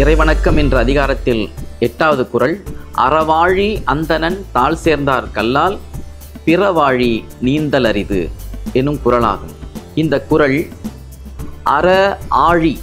இறைவணக்கம் என்ற அதிகாரத்தில் எட்டாவது குறள் அறவாழி அந்தணன் தாழ் சேர்ந்தார் கல்லால் பிறவாழி நீந்தல் அரிது எனும் குறளாகும் இந்த குறள் அற ஆழி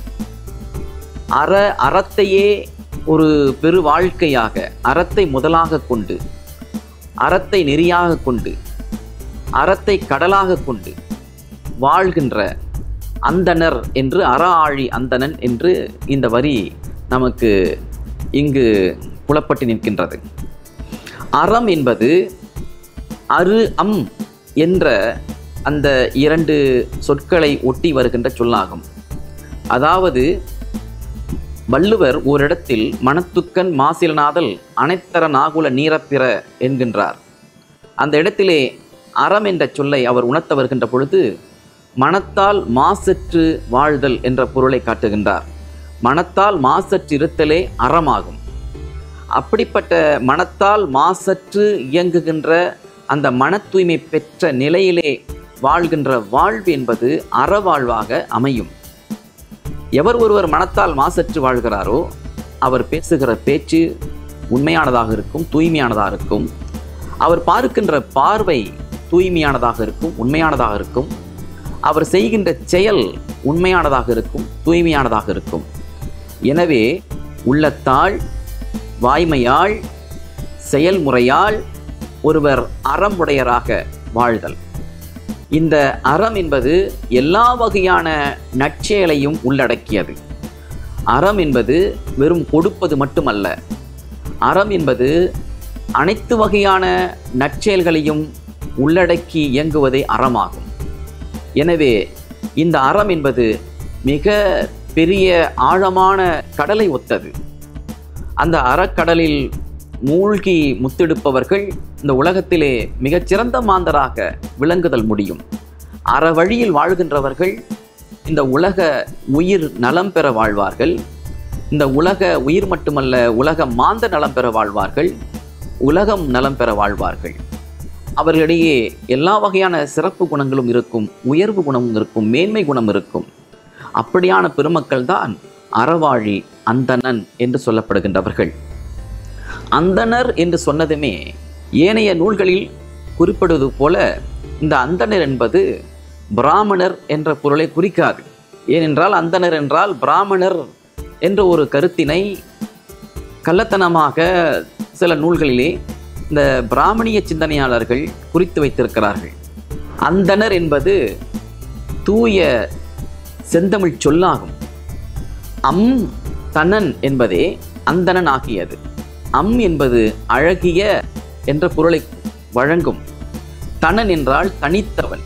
அற அறத்தையே ஒரு பெரு வாழ்க்கையாக அறத்தை முதலாக கொண்டு அறத்தை நெறியாக கொண்டு அறத்தை கடலாக கொண்டு வாழ்கின்ற அந்தணர் என்று அற ஆழி அந்தணன் என்று இந்த வரி நமக்கு இங்கு புலப்பட்டு நிற்கின்றது அறம் என்பது அரு அம் என்ற அந்த இரண்டு சொற்களை ஒட்டி வருகின்ற சொல்லாகும் அதாவது வள்ளுவர் ஓரிடத்தில் மனத்துக்கன் மாசிலநாதல் அனைத்தர நாகுல நீரப்பிற என்கின்றார் அந்த இடத்திலே அறம் என்ற சொல்லை அவர் உணர்த்த வருகின்ற பொழுது மனத்தால் மாசற்று வாழ்தல் என்ற பொருளை காட்டுகின்றார் மனத்தால் மாசற்று இருத்தலே அறமாகும் அப்படிப்பட்ட மனத்தால் மாசற்று இயங்குகின்ற அந்த மன தூய்மை பெற்ற நிலையிலே வாழ்கின்ற வாழ்வு என்பது அறவாழ்வாக அமையும் எவர் ஒருவர் மனத்தால் மாசற்று வாழ்கிறாரோ அவர் பேசுகிற பேச்சு உண்மையானதாக இருக்கும் தூய்மையானதாக இருக்கும் அவர் பார்க்கின்ற பார்வை தூய்மையானதாக இருக்கும் உண்மையானதாக இருக்கும் அவர் செய்கின்ற செயல் உண்மையானதாக இருக்கும் தூய்மையானதாக இருக்கும் எனவே உள்ளத்தால் வாய்மையால் செயல்முறையால் ஒருவர் அறமுடையராக வாழ்தல் இந்த அறம் என்பது எல்லா வகையான நற்செயலையும் உள்ளடக்கியது அறம் என்பது வெறும் கொடுப்பது மட்டுமல்ல அறம் என்பது அனைத்து வகையான நற்செயல்களையும் உள்ளடக்கி இயங்குவதே அறமாகும் எனவே இந்த அறம் என்பது மிக பெரிய ஆழமான கடலை ஒத்தது அந்த அறக்கடலில் மூழ்கி முத்தெடுப்பவர்கள் இந்த உலகத்திலே மிகச்சிறந்த மாந்தராக விளங்குதல் முடியும் அற வழியில் வாழ்கின்றவர்கள் இந்த உலக உயிர் நலம் பெற வாழ்வார்கள் இந்த உலக உயிர் மட்டுமல்ல உலக மாந்த நலம் பெற வாழ்வார்கள் உலகம் நலம் பெற வாழ்வார்கள் அவர்களிடையே எல்லா வகையான சிறப்பு குணங்களும் இருக்கும் உயர்வு குணமும் இருக்கும் மேன்மை குணம் இருக்கும் அப்படியான பெருமக்கள் தான் அறவாழி அந்தணன் என்று சொல்லப்படுகின்றவர்கள் அந்தணர் என்று சொன்னதுமே ஏனைய நூல்களில் குறிப்பிடுவது போல இந்த அந்தணர் என்பது பிராமணர் என்ற பொருளை குறிக்காது ஏனென்றால் அந்தணர் என்றால் பிராமணர் என்ற ஒரு கருத்தினை கள்ளத்தனமாக சில நூல்களிலே இந்த பிராமணிய சிந்தனையாளர்கள் குறித்து வைத்திருக்கிறார்கள் அந்தணர் என்பது தூய செந்தமிழ் சொல்லாகும் அம் தனன் என்பதே அந்தணன் ஆகியது அம் என்பது அழகிய என்ற பொருளை வழங்கும் தனன் என்றால் தனித்தவன்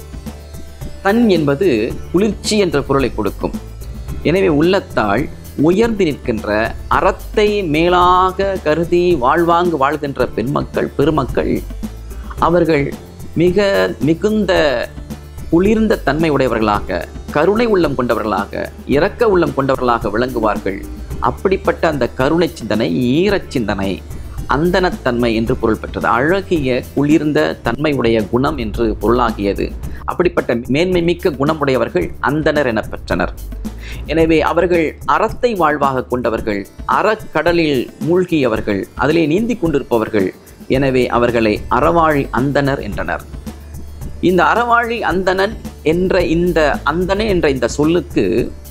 தன் என்பது குளிர்ச்சி என்ற பொருளை கொடுக்கும் எனவே உள்ளத்தால் உயர்ந்து நிற்கின்ற அறத்தை மேலாக கருதி வாழ்வாங்கு வாழ்கின்ற பெண்மக்கள் பெருமக்கள் அவர்கள் மிக மிகுந்த குளிர்ந்த தன்மை உடையவர்களாக கருணை உள்ளம் கொண்டவர்களாக இரக்க உள்ளம் கொண்டவர்களாக விளங்குவார்கள் அப்படிப்பட்ட அந்த கருணை சிந்தனை ஈரச் சிந்தனை அந்தனத்தன்மை என்று பொருள் பெற்றது அழகிய குளிர்ந்த தன்மை உடைய குணம் என்று பொருளாகியது அப்படிப்பட்ட மேன்மை மிக்க குணமுடையவர்கள் அந்தனர் என பெற்றனர் எனவே அவர்கள் அறத்தை வாழ்வாக கொண்டவர்கள் அறக்கடலில் மூழ்கியவர்கள் அதிலே நீந்தி கொண்டிருப்பவர்கள் எனவே அவர்களை அறவாழி அந்தனர் என்றனர் இந்த அறவாழி அந்தணன் என்ற இந்த அந்தணன் என்ற இந்த சொல்லுக்கு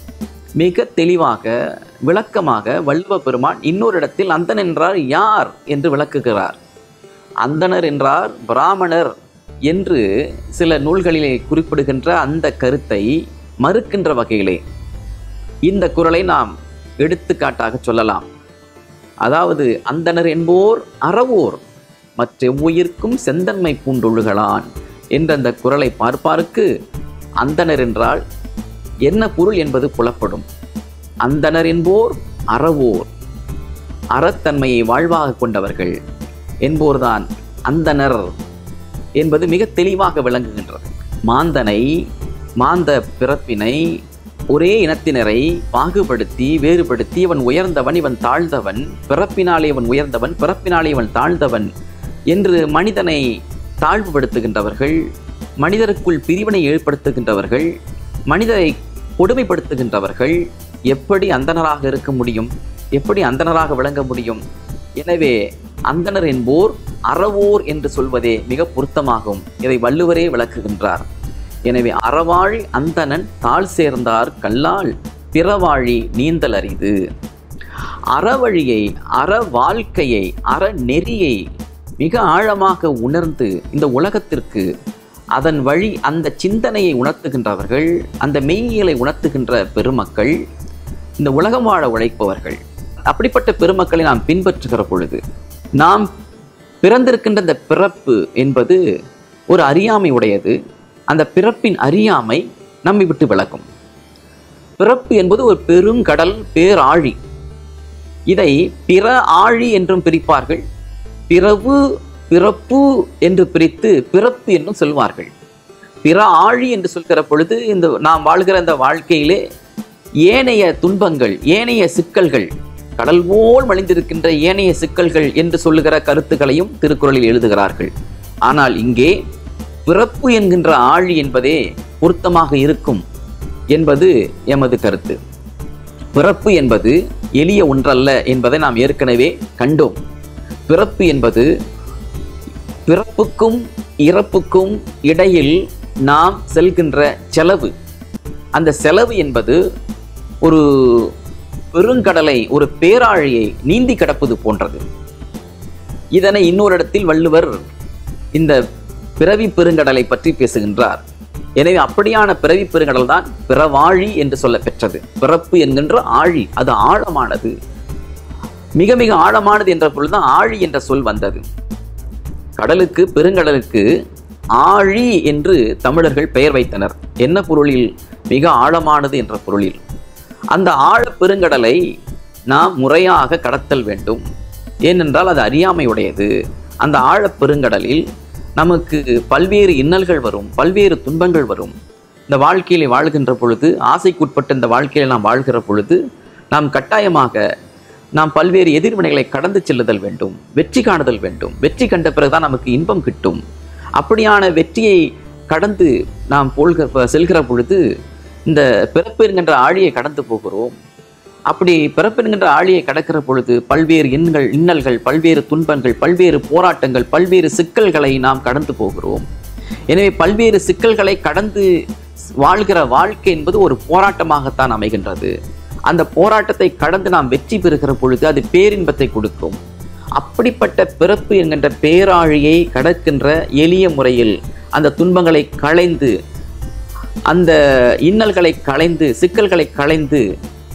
மிக தெளிவாக விளக்கமாக வள்ளுவ பெருமான் இன்னொரு இடத்தில் அந்தணன் என்றார் யார் என்று விளக்குகிறார் அந்தணர் என்றார் பிராமணர் என்று சில நூல்களிலே குறிப்பிடுகின்ற அந்த கருத்தை மறுக்கின்ற வகையிலே இந்த குறளை நாம் எடுத்துக்காட்டாக சொல்லலாம் அதாவது அந்தணர் என்போர் அறவோர் மற்ற உயிர்க்கும் செந்தன்மை பூண்டொழுகலான் என்ற அந்த குறளை பார்ப்பாருக்கு அந்தணர் என்றால் என்ன பொருள் என்பது புலப்படும் அந்தணர் என்போர் அறவோர் அறத்தன்மையை வாழ்வாக கொண்டவர்கள் என்போர்தான் அந்தணர் என்பது மிக தெளிவாக விளங்குகின்றது மாந்தனை மாந்த பிறப்பினை ஒரே இனத்தினரை பாகுபடுத்தி வேறுபடுத்தி இவன் உயர்ந்தவன் இவன் தாழ்ந்தவன் பிறப்பினாலே இவன் உயர்ந்தவன் பிறப்பினாலே இவன் தாழ்ந்தவன் என்று மனிதனை தாழ்வுபடுத்துகின்றவர்கள் மனிதருக்குள் பிரிவினை ஏற்படுத்துகின்றவர்கள் மனிதரை கொடுமைப்படுத்துகின்றவர்கள் எப்படி அந்தணராக இருக்க முடியும் எப்படி அந்தணராக விளங்க முடியும் எனவே அந்தணர் என்போர் அறவோர் என்று சொல்வதே மிக பொருத்தமாகும் இதை வள்ளுவரே விளக்குகின்றார் எனவே அறவாழி அந்தணன் தாழ் சேர்ந்தார் கல்லால் பிறவாழி நீந்தல் அரிது அறவழியை அற வாழ்க்கையை அற நெறியை மிக ஆழமாக உணர்ந்து இந்த உலகத்திற்கு அதன் வழி அந்த சிந்தனையை உணர்த்துகின்றவர்கள் அந்த மெய்யியலை உணர்த்துகின்ற பெருமக்கள் இந்த உலகம் வாழ உழைப்பவர்கள் அப்படிப்பட்ட பெருமக்களை நாம் பின்பற்றுகிற பொழுது நாம் பிறந்திருக்கின்ற இந்த பிறப்பு என்பது ஒரு அறியாமை உடையது அந்த பிறப்பின் அறியாமை நம்மை விட்டு விலகும் பிறப்பு என்பது ஒரு பெருங்கடல் பேராழி இதை பிற ஆழி என்றும் பிரிப்பார்கள் பிறவு பிறப்பு என்று பிரித்து பிறப்பு என்றும் சொல்வார்கள் பிற ஆழி என்று சொல்கிற பொழுது இந்த நாம் வாழ்கிற இந்த வாழ்க்கையிலே ஏனைய துன்பங்கள் ஏனைய சிக்கல்கள் கடல் போல் மலிந்திருக்கின்ற ஏனைய சிக்கல்கள் என்று சொல்லுகிற கருத்துக்களையும் திருக்குறளில் எழுதுகிறார்கள் ஆனால் இங்கே பிறப்பு என்கின்ற ஆழி என்பதே பொருத்தமாக இருக்கும் என்பது எமது கருத்து பிறப்பு என்பது எளிய ஒன்றல்ல என்பதை நாம் ஏற்கனவே கண்டோம் பிறப்பு என்பது பிறப்புக்கும் இறப்புக்கும் இடையில் நாம் செல்கின்ற செலவு அந்த செலவு என்பது ஒரு பெருங்கடலை ஒரு பேராழியை நீந்தி கடப்பது போன்றது இதனை இன்னொரு இடத்தில் வள்ளுவர் இந்த பிறவி பெருங்கடலை பற்றி பேசுகின்றார் எனவே அப்படியான பிறவி பெருங்கடல் தான் பிறவாழி என்று சொல்ல பெற்றது பிறப்பு என்கின்ற ஆழி அது ஆழமானது மிக மிக ஆழமானது என்ற பொழுதுதான் ஆழி என்ற சொல் வந்தது கடலுக்கு பெருங்கடலுக்கு ஆழி என்று தமிழர்கள் பெயர் வைத்தனர் என்ன பொருளில் மிக ஆழமானது என்ற பொருளில் அந்த ஆழ பெருங்கடலை நாம் முறையாக கடத்தல் வேண்டும் ஏனென்றால் அது அறியாமையுடையது அந்த ஆழ பெருங்கடலில் நமக்கு பல்வேறு இன்னல்கள் வரும் பல்வேறு துன்பங்கள் வரும் இந்த வாழ்க்கையிலே வாழ்கின்ற பொழுது ஆசைக்குட்பட்ட இந்த வாழ்க்கையில் நாம் வாழ்கிற பொழுது நாம் கட்டாயமாக நாம் பல்வேறு எதிர்வினைகளை கடந்து செல்லுதல் வேண்டும் வெற்றி காணுதல் வேண்டும் வெற்றி கண்ட பிறகுதான் நமக்கு இன்பம் கிட்டும் அப்படியான வெற்றியை கடந்து நாம் போல்க செல்கிற பொழுது இந்த பிறப்பு என்கின்ற ஆழியை கடந்து போகிறோம் அப்படி பிறப்பு என்கின்ற ஆழியை கடக்கிற பொழுது பல்வேறு எண்கள் இன்னல்கள் பல்வேறு துன்பங்கள் பல்வேறு போராட்டங்கள் பல்வேறு சிக்கல்களை நாம் கடந்து போகிறோம் எனவே பல்வேறு சிக்கல்களை கடந்து வாழ்கிற வாழ்க்கை என்பது ஒரு போராட்டமாகத்தான் அமைகின்றது அந்த போராட்டத்தை கடந்து நாம் வெற்றி பெறுகிற பொழுது அது பேரின்பத்தை கொடுக்கும் அப்படிப்பட்ட பிறப்பு என்கின்ற பேராழியை கடக்கின்ற எளிய முறையில் அந்த துன்பங்களை களைந்து அந்த இன்னல்களை களைந்து சிக்கல்களை களைந்து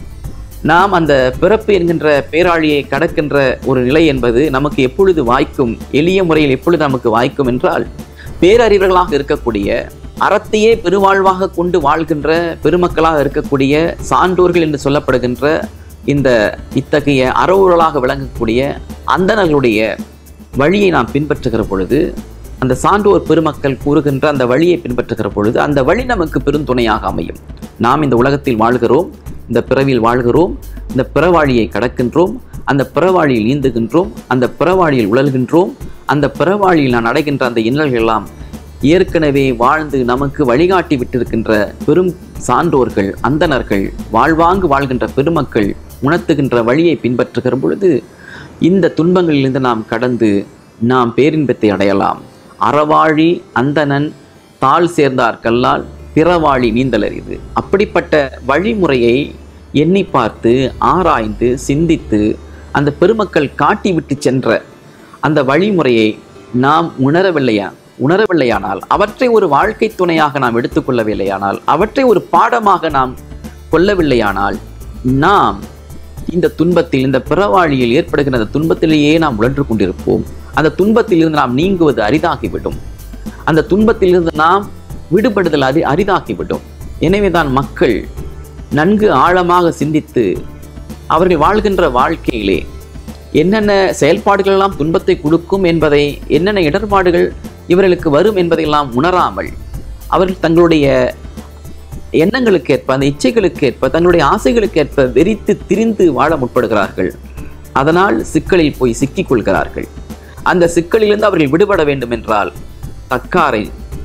நாம் அந்த பிறப்பு என்கின்ற பேராழியை கடக்கின்ற ஒரு நிலை என்பது நமக்கு எப்பொழுது வாய்க்கும் எளிய முறையில் எப்பொழுது நமக்கு வாய்க்கும் என்றால் பேரறிவர்களாக இருக்கக்கூடிய அறத்தையே பெருவாழ்வாக கொண்டு வாழ்கின்ற பெருமக்களாக இருக்கக்கூடிய சான்றோர்கள் என்று சொல்லப்படுகின்ற இந்த இத்தகைய அறவுரலாக விளங்கக்கூடிய அந்தணர்களுடைய வழியை நாம் பின்பற்றுகிற பொழுது அந்த சான்றோர் பெருமக்கள் கூறுகின்ற அந்த வழியை பின்பற்றுகிற பொழுது அந்த வழி நமக்கு பெருந்துணையாக அமையும் நாம் இந்த உலகத்தில் வாழ்கிறோம் இந்த பிறவியில் வாழ்கிறோம் இந்த பிறவாழியை கடக்கின்றோம் அந்த பிறவாழியில் நீந்துகின்றோம் அந்த பிறவாழியில் உழல்கின்றோம் அந்த பிறவாழியில் நான் அடைகின்ற அந்த இன்னல்கள் எல்லாம் ஏற்கனவே வாழ்ந்து நமக்கு வழிகாட்டி விட்டிருக்கின்ற பெரும் சான்றோர்கள் அந்தணர்கள் வாழ்வாங்கு வாழ்கின்ற பெருமக்கள் உணர்த்துகின்ற வழியை பின்பற்றுகிற பொழுது இந்த துன்பங்களிலிருந்து நாம் கடந்து நாம் பேரின்பத்தை அடையலாம் அறவாழி அந்தணன் தாழ் சேர்ந்தார் கல்லால் பிறவாழி நீந்தலறிது அப்படிப்பட்ட வழிமுறையை எண்ணி பார்த்து ஆராய்ந்து சிந்தித்து அந்த பெருமக்கள் காட்டி விட்டு சென்ற அந்த வழிமுறையை நாம் உணரவில்லையா உணரவில்லையானால் அவற்றை ஒரு வாழ்க்கை துணையாக நாம் எடுத்துக்கொள்ளவில்லையானால் அவற்றை ஒரு பாடமாக நாம் கொள்ளவில்லையானால் நாம் இந்த துன்பத்தில் இந்த பிறவாழியில் ஏற்படுகிற அந்த துன்பத்திலேயே நாம் உழன்று கொண்டிருப்போம் அந்த துன்பத்திலிருந்து நாம் நீங்குவது அரிதாகிவிடும் அந்த துன்பத்திலிருந்து நாம் விடுபடுதல் அரி அரிதாகிவிடும் எனவேதான் மக்கள் நன்கு ஆழமாக சிந்தித்து அவர்கள் வாழ்கின்ற வாழ்க்கையிலே என்னென்ன செயல்பாடுகள் எல்லாம் துன்பத்தை கொடுக்கும் என்பதை என்னென்ன இடர்பாடுகள் இவர்களுக்கு வரும் என்பதையெல்லாம் உணராமல் அவர்கள் தங்களுடைய எண்ணங்களுக்கு ஏற்ப அந்த இச்சைகளுக்கு ஏற்ப தங்களுடைய ஆசைகளுக்கு ஏற்ப வெறித்து திரிந்து வாழ முற்படுகிறார்கள் அதனால் சிக்கலில் போய் சிக்கிக் கொள்கிறார்கள் அந்த சிக்கலிலிருந்து அவர்கள் விடுபட வேண்டும் என்றால் தக்காரை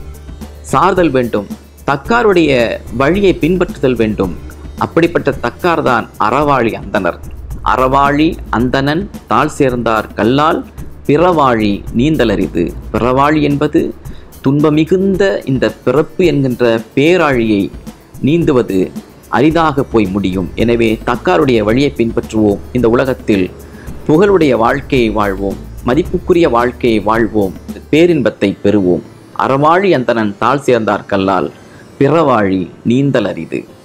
சார்தல் வேண்டும் தக்காருடைய வழியை பின்பற்றுதல் வேண்டும் அப்படிப்பட்ட தக்கார் தான் அறவாளி அந்தனர் அறவாழி அந்தணன் தாழ் சேர்ந்தார் கல்லால் பிறவாழி நீந்தலரிது பிறவாழி என்பது துன்பமிகுந்த இந்த பிறப்பு என்கின்ற பேராழியை நீந்துவது அரிதாக போய் முடியும் எனவே தக்காருடைய வழியை பின்பற்றுவோம் இந்த உலகத்தில் புகழுடைய வாழ்க்கையை வாழ்வோம் மதிப்புக்குரிய வாழ்க்கையை வாழ்வோம் பேரின்பத்தை பெறுவோம் அறவாழி அந்தணன் தாழ் சேர்ந்தார் கல்லால் பிறவாழி நீந்தல் அரிது